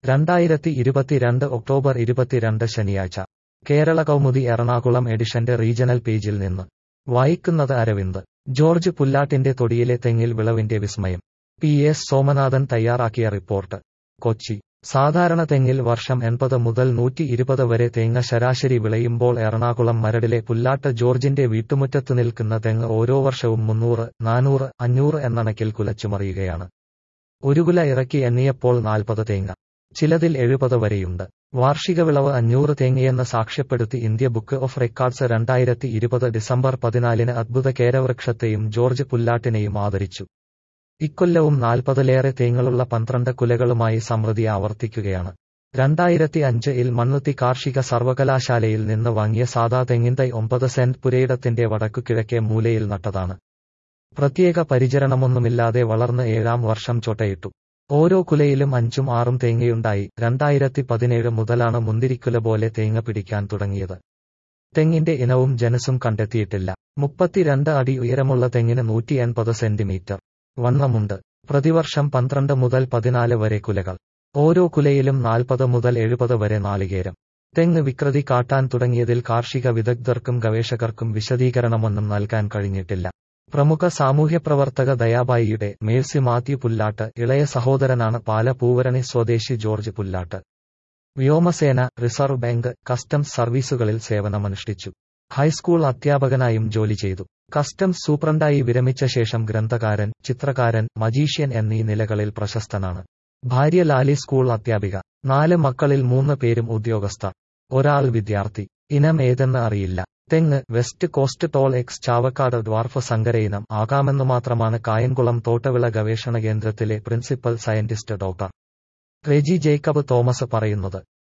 രണ്ടായിരത്തി ഇരുപത്തിരണ്ട് ഒക്ടോബർ ഇരുപത്തിരണ്ട് ശനിയാഴ്ച കേരള കൗമുദി എറണാകുളം എഡിഷന്റെ റീജണൽ പേജിൽ നിന്ന് വായിക്കുന്നത് അരവിന്ദ് ജോർജ് പുല്ലാട്ടിന്റെ തൊടിയിലെ തെങ്ങിൽ വിളവിന്റെ വിസ്മയം പി എസ് സോമനാഥൻ തയ്യാറാക്കിയ റിപ്പോർട്ട് കൊച്ചി സാധാരണ തെങ്ങിൽ വർഷം എൺപത് മുതൽ നൂറ്റി ഇരുപത് വരെ തേങ്ങ ശരാശരി വിളയുമ്പോൾ എറണാകുളം മരടിലെ പുല്ലാട്ട് ജോർജിന്റെ വീട്ടുമുറ്റത്ത് നിൽക്കുന്ന തെങ്ങ് ഓരോ വർഷവും മുന്നൂറ് നാനൂറ് അഞ്ഞൂറ് എന്നണക്കിൽ കുലച്ചുമറിയുകയാണ് ഒരു കുല ഇറക്കി എണ്ണിയപ്പോൾ നാൽപ്പത് തേങ്ങ ചിലതിൽ എഴുപത് വരെയുണ്ട് വാർഷിക വിളവ് അഞ്ഞൂറ് തേങ്ങയെന്ന് സാക്ഷ്യപ്പെടുത്തി ഇന്ത്യ ബുക്ക് ഓഫ് റെക്കോർഡ്സ് രണ്ടായിരത്തി ഇരുപത് ഡിസംബർ പതിനാലിന് അദ്ഭുത കേരവൃക്ഷത്തെയും ജോർജ് പുല്ലാട്ടിനെയും ആദരിച്ചു ഇക്കൊല്ലവും നാൽപ്പതിലേറെ തേങ്ങളുള്ള പന്ത്രണ്ട് കുലകളുമായി സമൃദ്ധി ആവർത്തിക്കുകയാണ് രണ്ടായിരത്തി അഞ്ച് ഇൽ മണ്ണുത്തി കാർഷിക സർവകലാശാലയിൽ നിന്ന് വാങ്ങിയ സാദാ തെങ്ങിൻതൈ ഒമ്പത് സെന്റ് പുരയിടത്തിന്റെ വടക്കുകിഴക്കേ മൂലയിൽ നട്ടതാണ് പ്രത്യേക പരിചരണമൊന്നുമില്ലാതെ വളർന്ന് ഏഴാം വർഷം ചൊട്ടയിട്ടു ഓരോ കുലയിലും അഞ്ചും ആറും തേങ്ങയുണ്ടായി രണ്ടായിരത്തി പതിനേഴ് മുതലാണ് മുന്തിരിക്കുല പോലെ തേങ്ങ പിടിക്കാൻ തുടങ്ങിയത് തെങ്ങിന്റെ ഇനവും ജനസും കണ്ടെത്തിയിട്ടില്ല മുപ്പത്തിരണ്ട് അടി ഉയരമുള്ള തെങ്ങിന് നൂറ്റി എൺപത് സെന്റിമീറ്റർ വണ്ണമുണ്ട് പ്രതിവർഷം പന്ത്രണ്ട് മുതൽ പതിനാല് വരെ കുലകൾ ഓരോ കുലയിലും നാൽപ്പത് മുതൽ എഴുപത് വരെ നാളികേരം തെങ്ങ് വികൃതി കാട്ടാൻ തുടങ്ങിയതിൽ കാർഷിക വിദഗ്ധർക്കും ഗവേഷകർക്കും വിശദീകരണമൊന്നും നൽകാൻ കഴിഞ്ഞിട്ടില്ല പ്രമുഖ സാമൂഹ്യപ്രവർത്തക ദയാബായിയുടെ മേഴ്സി മാത്യു പുല്ലാട്ട് ഇളയ സഹോദരനാണ് പാല പൂവരണി സ്വദേശി ജോർജ് പുല്ലാട്ട് വ്യോമസേന റിസർവ് ബാങ്ക് കസ്റ്റംസ് സർവീസുകളിൽ സേവനമനുഷ്ഠിച്ചു ഹൈസ്കൂൾ അധ്യാപകനായും ജോലി ചെയ്തു കസ്റ്റംസ് സൂപ്രണ്ടായി വിരമിച്ച ശേഷം ഗ്രന്ഥകാരൻ ചിത്രകാരൻ മജീഷ്യൻ എന്നീ നിലകളിൽ പ്രശസ്തനാണ് ഭാര്യ ലാലി സ്കൂൾ അധ്യാപിക നാല് മക്കളിൽ മൂന്ന് പേരും ഉദ്യോഗസ്ഥർ ഒരാൾ വിദ്യാർത്ഥി ഇനം ഏതെന്ന് അറിയില്ല തെങ്ങ് west coast tall x Chavakkad dwarf സങ്കര ഇനം ആകാമെന്നു മാത്രമാണ് കായംകുളം തോട്ടവിള ഗവേഷണ കേന്ദ്രത്തിലെ principal scientist doctor Reji Jacob Thomas പറയുന്നത്